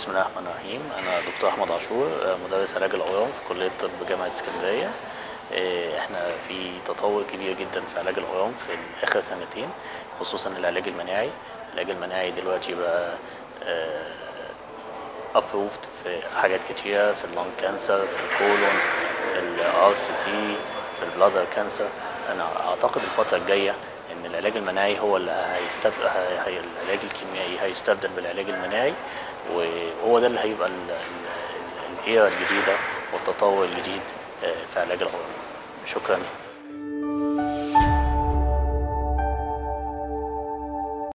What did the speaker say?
بسم الله الرحمن الرحيم انا دكتور احمد عاشور آه، مدرس علاج الاورام في كليه الطب جامعه اسكندريه آه، احنا في تطور كبير جدا في علاج الاورام في اخر سنتين خصوصا العلاج المناعي العلاج المناعي دلوقتي بقى ابروفد في حاجات كتيره في اللون كانسر في الكولون في الار سي سي في البلادر كانسر انا اعتقد الفتره الجايه ان العلاج المناعي هو اللي هيستبدل هي العلاج الكيميائي هيستبدل بالعلاج المناعي وهو ده اللي هيبقى الايرا الجديده والتطور الجديد آه، في علاج الاورام شكرا